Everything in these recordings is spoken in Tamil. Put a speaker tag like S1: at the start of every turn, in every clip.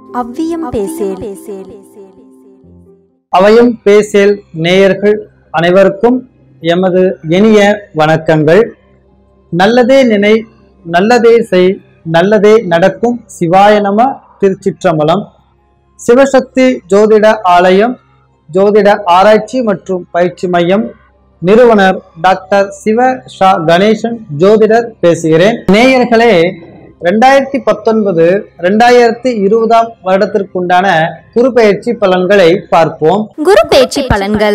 S1: அவ்வியம் பேசேல்
S2: அவையும் பேசேல் நேயர்கள் அனைவருக்கும் எமது இனிய வணக்கங்கள் நல்லதே நினை நல்லதே செய் நல்லதே நடக்கும் சிவாய நம திருச்சிற்றம்பலம் சிவசக்தி ஜோதிட ஆலயம் ஜோதிட ஆராய்ச்சி மற்றும் பயிற்சி மையம் நிறுவனர் டாக்டர் சிவ ஷா கணேசன் ஜோதிடர் பேசுகிறேன் நேயர்களே ரெண்டாயிரத்தி பத்தொன்பது ரெண்டாயிரத்தி இருபதாம் வருடத்திற்குண்டான குறுபெயர்ச்சி பலன்களை பார்ப்போம்
S1: குரு பேச்சு பலன்கள்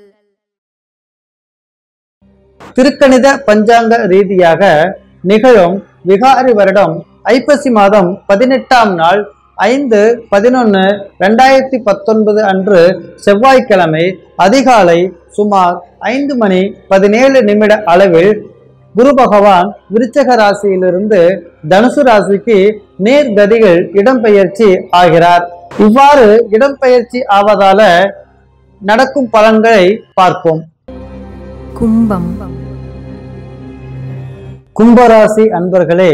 S2: திருக்கணித பஞ்சாங்க ரீதியாக நிகழும் விகாரி வருடம் ஐப்பசி மாதம் பதினெட்டாம் நாள் ஐந்து பதினொன்று ரெண்டாயிரத்தி பத்தொன்பது அன்று செவ்வாய்க்கிழமை அதிகாலை சுமார் ஐந்து மணி பதினேழு நிமிட அளவில் குரு பகவான் விருச்சக ராசியிலிருந்து தனுசு ராசிக்கு நேர்கதிகள் இடம்பெயர்ச்சி ஆகிறார் இவ்வாறு இடம்பெயர்ச்சி ஆவதால நடக்கும் பலன்களை பார்ப்போம்
S1: கும்பம்
S2: கும்பராசி அன்பர்களே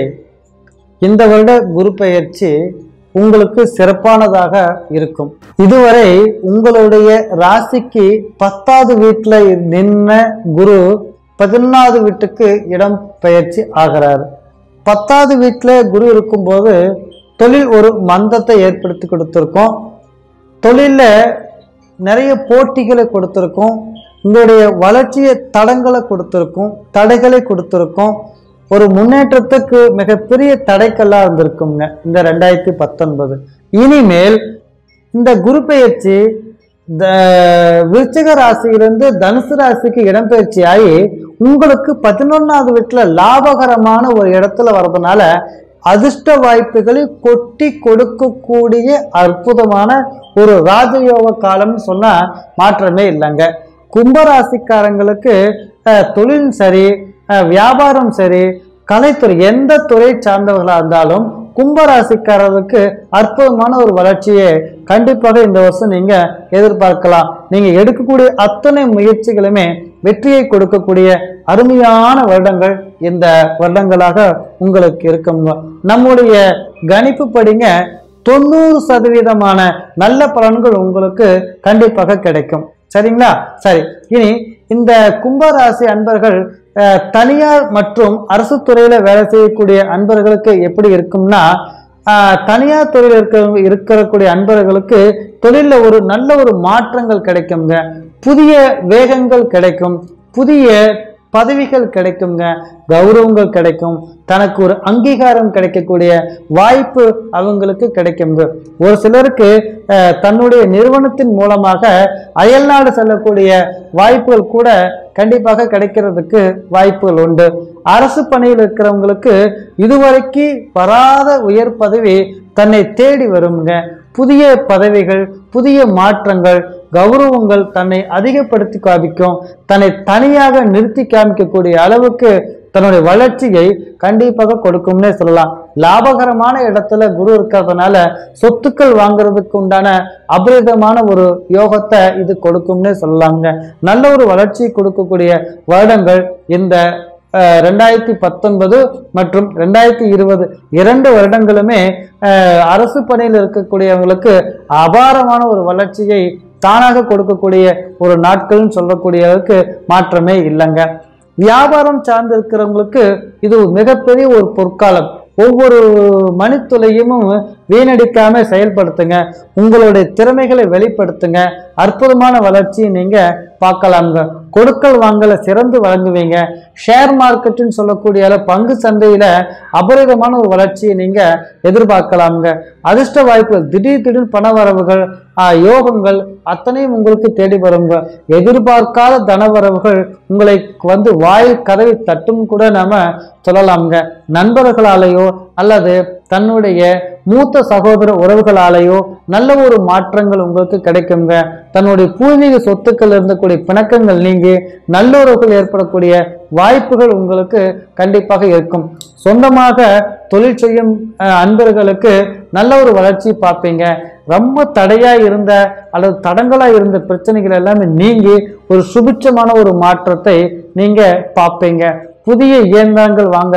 S2: இந்த வருட குரு பெயர்ச்சி உங்களுக்கு சிறப்பானதாக இருக்கும் இதுவரை உங்களுடைய ராசிக்கு பத்தாவது வீட்டில் நின்ன குரு பதினொன்றாவது வீட்டுக்கு இடம் பெயர்ச்சி ஆகிறார் பத்தாவது வீட்டில் குரு இருக்கும்போது தொழில் ஒரு மந்தத்தை ஏற்படுத்தி கொடுத்துருக்கோம் தொழிலில் நிறைய போட்டிகளை கொடுத்துருக்கோம் உங்களுடைய வளர்ச்சியை தடங்களை கொடுத்துருக்கோம் தடைகளை கொடுத்துருக்கோம் ஒரு முன்னேற்றத்துக்கு மிகப்பெரிய தடைக்கல்லா இருந்திருக்குங்க இந்த ரெண்டாயிரத்தி பத்தொன்பது இனிமேல் இந்த குரு பெயர்ச்சி இந்த விருச்சிக ராசியிலிருந்து தனுசு ராசிக்கு இடம்பெயர்ச்சி ஆகி உங்களுக்கு பதினொன்னாவது வீட்டில் லாபகரமான ஒரு இடத்துல வர்றதுனால அதிர்ஷ்ட வாய்ப்புகளை கொட்டி கொடுக்கக்கூடிய அற்புதமான ஒரு ராஜயோக காலம்னு சொன்னா மாற்றமே இல்லைங்க கும்பராசிக்காரங்களுக்கு அஹ், தொழில் சரி அஹ், வியாபாரம் சரி கலைத்துறை எந்த துறை சார்ந்தவர்களாக இருந்தாலும் கும்பராசிக்காரருக்கு அற்புதமான ஒரு வளர்ச்சியை கண்டிப்பாக இந்த வருஷம் நீங்க எதிர்பார்க்கலாம் நீங்க எடுக்கக்கூடிய அத்தனை முயற்சிகளுமே வெற்றியை கொடுக்கக்கூடிய அருமையான வருடங்கள் இந்த வருடங்களாக உங்களுக்கு இருக்குங்க நம்முடைய கணிப்பு படிங்க தொண்ணூறு சதவீதமான நல்ல பலன்கள் உங்களுக்கு கண்டிப்பாக கிடைக்கும் சரிங்களா சரி இனி இந்த கும்பராசி அன்பர்கள் அஹ், தனியார் மற்றும் அரசு துறையில வேலை செய்யக்கூடிய அன்பர்களுக்கு எப்படி இருக்கும்னா ஆஹ், தனியார் துறையில் இருக்க இருக்கக்கூடிய அன்பர்களுக்கு தொழிலில் ஒரு நல்ல ஒரு மாற்றங்கள் கிடைக்குங்க புதிய வேகங்கள் கிடைக்கும் புதிய பதவிகள் கிடைக்குங்க கௌரவங்கள் கிடைக்கும் தனக்கு ஒரு அங்கீகாரம் கிடைக்கக்கூடிய வாய்ப்பு அவங்களுக்கு கிடைக்குங்க ஒரு சிலருக்கு அஹ், தன்னுடைய நிறுவனத்தின் மூலமாக அயல்நாடு செல்லக்கூடிய வாய்ப்புகள் கூட கண்டிப்பாக கிடைக்கிறதுக்கு வாய்ப்புகள் உண்டு அரசு பணியில் இருக்கிறவங்களுக்கு இதுவரைக்கு வராத உயர் பதவி தன்னை தேடி வருங்க புதிய பதவிகள் புதிய மாற்றங்கள் கௌரவங்கள் தன்னை அதிகப்படுத்தி காமிக்கும் தன்னை தனியாக நிறுத்தி காமிக்கக்கூடிய அளவுக்கு தன்னுடைய வளர்ச்சியை கண்டிப்பாக கொடுக்கும்னே சொல்லலாம் லாபகரமான இடத்துல குரு இருக்கிறதுனால சொத்துக்கள் வாங்குறதுக்கு உண்டான அபரிதமான ஒரு யோகத்தை இது கொடுக்கும்னே சொல்லலாங்க நல்ல ஒரு வளர்ச்சி கொடுக்கக்கூடிய வருடங்கள் இந்த அஹ், ரெண்டாயிரத்தி பத்தொன்பது மற்றும் ரெண்டாயிரத்தி இருபது இரண்டு வருடங்களுமே அஹ், அரசு பணியில் இருக்கக்கூடியவங்களுக்கு அபாரமான ஒரு வளர்ச்சியை தானாக கொடுக்கக்கூடிய ஒரு நாட்கள்னு சொல்லக்கூடிய அளவுக்கு மாற்றமே இல்லைங்க வியாபாரம் சார்ந்து இருக்கிறவங்களுக்கு இது ஒரு மிகப்பெரிய ஒரு பொற்காலம் ஒவ்வொரு மணித்துளையும் வீணடிக்காம செயல்படுத்துங்க உங்களுடைய திறமைகளை வெளிப்படுத்துங்க அற்புதமான வளர்ச்சியை நீங்க பார்க்கலாங்க கொடுக்கல் வாங்கல சிறந்து வழங்குவீங்க ஷேர் மார்க்கெட்டுன்னு சொல்லக்கூடிய அளவு பங்கு சந்தையில அபரிதமான ஒரு வளர்ச்சியை நீங்க எதிர்பார்க்கலாம்ங்க அதிர்ஷ்ட வாய்ப்புகள் திடீர் திடீர் பண வரவுகள் ஆஹ், யோகங்கள் அத்தனையும் உங்களுக்கு தேடி வருங்க எதிர்பார்க்காத தனவரவுகள் உங்களை வந்து வாயில் கதவை தட்டும் கூட நாம சொல்லலாம்ங்க நண்பர்களாலேயோ அல்லது தன்னுடைய மூத்த சகோதர உறவுகளாலேயோ நல்ல ஒரு மாற்றங்கள் உங்களுக்கு கிடைக்குங்க தன்னுடைய பூர்வீக சொத்துக்கள் இருந்தக்கூடிய பிணக்கங்கள் நீங்கி நல்லுறவுகள் ஏற்படக்கூடிய வாய்ப்புகள் உங்களுக்கு கண்டிப்பாக இருக்கும் சொந்தமாக தொழில் செய்யும் அஹ், அன்பர்களுக்கு நல்ல ஒரு வளர்ச்சி பார்ப்பீங்க ரொம்ப தடையா இருந்த அல்லது தடங்களா இருந்த பிரச்சனைகள் எல்லாமே நீங்கி ஒரு சுபிட்சமான ஒரு மாற்றத்தை நீங்க பார்ப்பீங்க புதிய இயந்திரங்கள் வாங்குறது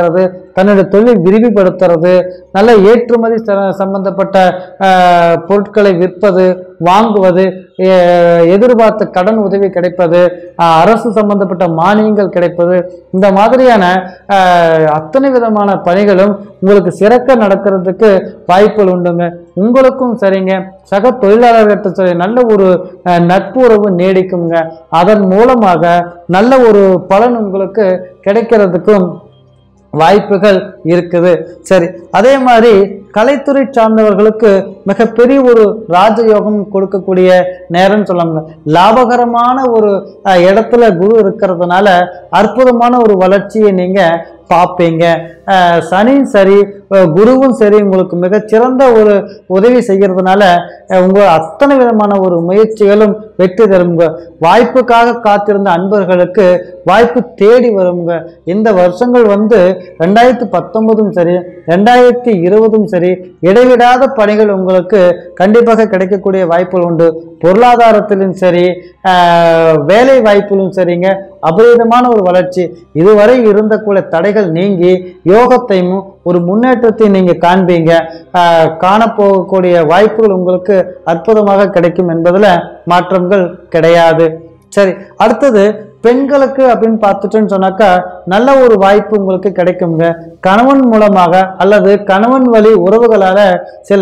S2: தன்னுடைய தொழிலை விரிவுபடுத்துறது நல்ல ஏற்றுமதி ச- சம்பந்தப்பட்ட ஆஹ், பொருட்களை விற்பது வாங்குவது எ- எதிர்பார்த்த கடன் உதவி கிடைப்பது ஆஹ், அரசு சம்பந்தப்பட்ட மானியங்கள் கிடைப்பது இந்த மாதிரியான ஆஹ், அத்தனை விதமான பணிகளும் உங்களுக்கு சிறக்க நடக்கிறதுக்கு வாய்ப்புகள் உண்டுங்க உங்களுக்கும் சரிங்க சக தொழிலாளர்கிட்ட சரி நல்ல ஒரு அஹ், நட்புறவு நீடிக்குங்க அதன் மூலமாக நல்ல ஒரு பலன் உங்களுக்கு கிடைக்கிறதுக்கும் வாய்ப்புகள் இருக்குது சரி அதே மாதிரி கலைத்துறை சார்ந்தவர்களுக்கு மிகப்பெரிய ஒரு ராஜயோகம் கொடுக்கக்கூடிய நேரம்னு சொல்லாங்க லாபகரமான ஒரு அஹ், இடத்துல குரு இருக்கிறதுனால அற்புதமான ஒரு வளர்ச்சியை நீங்க பார்ப்பீங்க அஹ், சனியும் சரி அஹ், குருவும் சரி உங்களுக்கு மிகச்சிறந்த ஒரு உதவி செய்கிறதுனால அஹ், உங்க அத்தனை விதமான ஒரு முயற்சிகளும் வெற்றி தருங்க வாய்ப்புக்காக காத்திருந்த அன்பர்களுக்கு வாய்ப்பு தேடி வருங்க இந்த வருஷங்கள் வந்து ரெண்டாயிரத்தி பத்தொன்பதும் சரி ரெண்டாயிரத்தி இருபதும் சரி இடைவிடாத பணிகள் உங்களுக்கு கண்டிப்பாக கிடைக்கக்கூடிய வாய்ப்புகள் உண்டு பொருளாதாரத்திலும் சரி ஆஹ், வேலை வாய்ப்பிலும் சரிங்க அபரிதமான ஒரு வளர்ச்சி இதுவரை இருந்த கூட தடைகள் நீங்கி யோகத்தையும் ஒரு முன்னேற்றத்தை நீங்க காண்பீங்க ஆஹ், காணப்போகக்கூடிய வாய்ப்புகள் உங்களுக்கு அற்புதமாக கிடைக்கும் என்பதுல மாற்றங்கள் கிடையாது சரி அடுத்தது பெண்களுக்கு அப்படின்னு பார்த்துட்டோன்னு சொன்னாக்கா நல்ல ஒரு வாய்ப்பு உங்களுக்கு கிடைக்குங்க கணவன் மூலமாக அல்லது கணவன் வழி உறவுகளால சில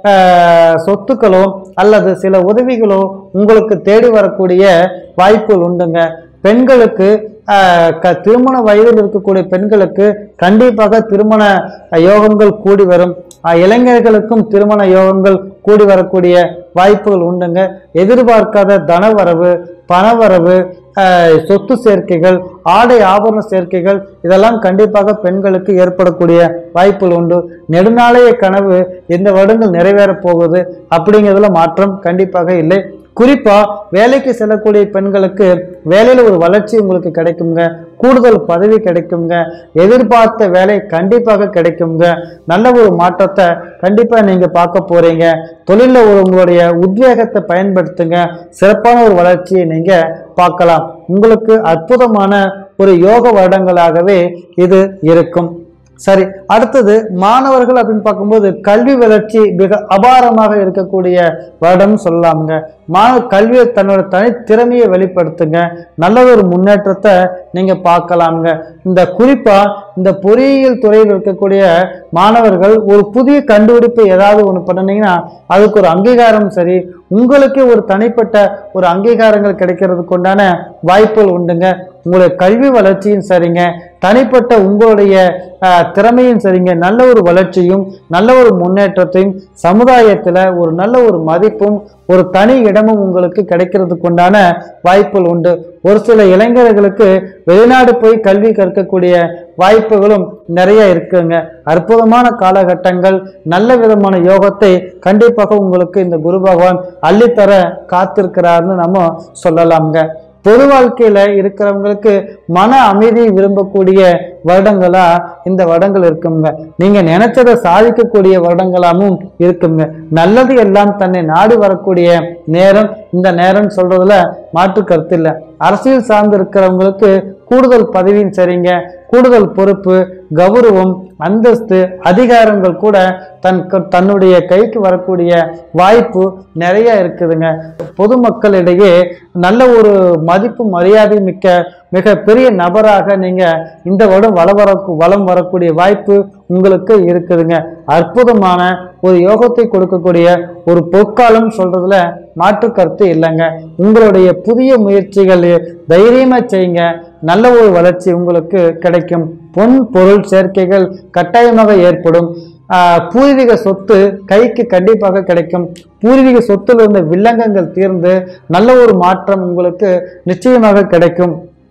S2: ஆஹ், சொத்துக்களோ அல்லது சில உதவிகளோ உங்களுக்கு தேடி வரக்கூடிய வாய்ப்புகள் உண்டுங்க பெண்களுக்கு ஆஹ், க திருமண வயதில் இருக்கக்கூடிய பெண்களுக்கு கண்டிப்பாக திருமண யோகங்கள் கூடி வரும் ஆஹ், இளைஞர்களுக்கும் திருமண யோகங்கள் கூடி வரக்கூடிய வாய்ப்புகள் உண்டுங்க எதிர்பார்க்காத தனவரவு பணவரவு ஆஹ், சொத்து சேர்க்கைகள் ஆடை ஆபரண சேர்க்கைகள் இதெல்லாம் கண்டிப்பாக பெண்களுக்கு ஏற்படக்கூடிய வாய்ப்புகள் உண்டு நெடுநாளைய கனவு இந்த வருடங்கள் நிறைவேறப் போகுது அப்படிங்கிறதுல மாற்றம் கண்டிப்பாக இல்லை குறிப்பா வேலைக்கு செல்லக்கூடிய பெண்களுக்கு வேலையில ஒரு வளர்ச்சி உங்களுக்கு கிடைக்குங்க கூடுதல் பதவி கிடைக்குங்க எதிர்பார்த்த வேலை கண்டிப்பாக கிடைக்குங்க நல்ல ஒரு மாற்றத்தை கண்டிப்பா நீங்க பார்க்க போறீங்க தொழில ஒரு உங்களுடைய உத்வேகத்தை பயன்படுத்துங்க சிறப்பான ஒரு வளர்ச்சியை நீங்க பார்க்கலாம் உங்களுக்கு அற்புதமான ஒரு யோக வருடங்களாகவே இது இருக்கும் சரி அடுத்தது மாணவர்கள் அப்படின்னு பார்க்கும்போது கல்வி வளர்ச்சி மிக அபாரமாக இருக்கக்கூடிய வருடம் சொல்லலாமுங்க மாணவ கல்வியை தன்னோட தனித்திறமையை வெளிப்படுத்துங்க நல்ல ஒரு முன்னேற்றத்தை நீங்க பார்க்கலாமுங்க இந்த குறிப்பா இந்த பொறியியல் துறையில் இருக்கக்கூடிய மாணவர்கள் ஒரு புதிய கண்டுபிடிப்பு ஏதாவது ஒன்று பண்ணுனீங்கன்னா அதுக்கு ஒரு அங்கீகாரம் சரி உங்களுக்கே ஒரு தனிப்பட்ட ஒரு அங்கீகாரங்கள் கிடைக்கிறதுக்கு உண்டான வாய்ப்புகள் உண்டுங்க உங்களுடைய கல்வி வளர்ச்சியும் சரிங்க தனிப்பட்ட உங்களுடைய ஆஹ், திறமையும் சரிங்க நல்ல ஒரு வளர்ச்சியும் நல்ல ஒரு முன்னேற்றத்தையும் சமுதாயத்துல ஒரு நல்ல ஒரு மதிப்பும் ஒரு தனி இடமும் உங்களுக்கு கிடைக்கிறதுக்கு உண்டான வாய்ப்புகள் உண்டு ஒரு சில இளைஞர்களுக்கு வெளிநாடு போய் கல்வி கற்கக்கூடிய வாய்ப்புகளும் நிறைய இருக்குங்க அற்புதமான காலகட்டங்கள் நல்ல விதமான யோகத்தை கண்டிப்பாக உங்களுக்கு இந்த குரு பகவான் அள்ளித்தர காத்திருக்கிறார்னு நம்ம சொல்லலாம்ங்க பொது வாழ்க்கையில இருக்கிறவங்களுக்கு மன அமைதியை விரும்பக்கூடிய வருடங்களா இந்த வருடங்கள் இருக்குங்க நீங்க நினைச்சதை சாதிக்கக்கூடிய வருடங்களாவும் இருக்குங்க நல்லது எல்லாம் தன்னை நாடி வரக்கூடிய நேரம் இந்த நேரம் சொல்றதுல மாற்று கருத்து இல்லை அரசியல் சார்ந்து இருக்கிறவங்களுக்கு கூடுதல் பதவியும் சரிங்க கூடுதல் பொறுப்பு கௌரவம் அந்தஸ்து அதிகாரங்கள் கூட தன் க- தன்னுடைய கைக்கு வரக்கூடிய வாய்ப்பு நிறைய இருக்குதுங்க பொதுமக்களிடையே நல்ல ஒரு மதிப்பு மரியாதை மிக்க மிக பெரிய நபராக நீங்க இந்த வருடம் வளம் வர வளம் வரக்கூடிய வாய்ப்பு உங்களுக்கு இருக்குதுங்க அற்புதமான ஒரு யோகத்தை கொடுக்கக்கூடிய ஒரு பொற்காலம் சொல்றதுல மாற்று கருத்து இல்லைங்க உங்களுடைய புதிய முயற்சிகள் தைரியமா செய்யுங்க நல்ல ஒரு வளர்ச்சி உங்களுக்கு கிடைக்கும் பொன் பொருள் சேர்க்கைகள் கட்டாயமாக ஏற்படும் ஆஹ் பூர்வீக சொத்து கைக்கு கண்டிப்பாக கிடைக்கும் பூர்வீக சொத்துல இருந்த வில்லங்கங்கள் தீர்ந்து நல்ல ஒரு மாற்றம் உங்களுக்கு நிச்சயமாக கிடைக்கும்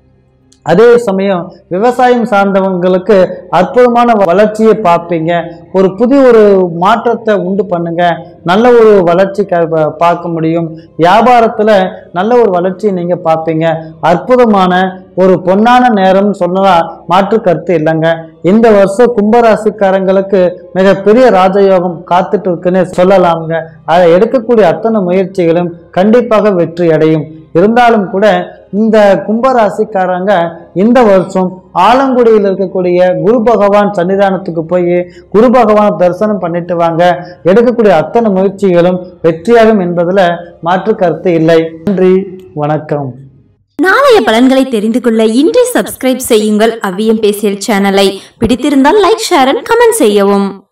S2: அதே சமயம் விவசாயம் சார்ந்தவங்களுக்கு அற்புதமான வளர்ச்சியை பார்ப்பீங்க ஒரு புதிய ஒரு மாற்றத்தை உண்டு பண்ணுங்க நல்ல ஒரு வளர்ச்சி க- ப- பார்க்க முடியும் வியாபாரத்துல நல்ல ஒரு வளர்ச்சியை நீங்க பார்ப்பீங்க அற்புதமான ஒரு பொன்னான நேரம் சொன்னதா மாற்று கருத்து இல்லைங்க இந்த வருஷம் கும்பராசிக்காரங்களுக்கு மிகப்பெரிய ராஜயோகம் காத்துட்டு இருக்குன்னு சொல்லலாம்ங்க அதை எடுக்கக்கூடிய அத்தனை முயற்சிகளும் கண்டிப்பாக வெற்றி அடையும் இருந்தாலும் கூட இந்த கும்பராசிக்காரங்க இந்த வருஷம் ஆலங்குடியில் இருக்கக்கூடிய குரு பகவான் சன்னிதானத்துக்கு போய் குரு பகவான் தரிசனம் பண்ணிட்டு வாங்க எடுக்கக்கூடிய அத்தனை முயற்சிகளும் வெற்றியாகும் என்பதுல மாற்று கருத்து இல்லை நன்றி வணக்கம்
S1: நாளைய பலன்களை தெரிந்து கொள்ள இன்றே சப்ஸ்கிரைப் செய்யுங்கள் அவ்வியம் பேசியல் சேனலை பிடித்திருந்தால் லைக் ஷேர் அண்ட் கமெண்ட் செய்யவும்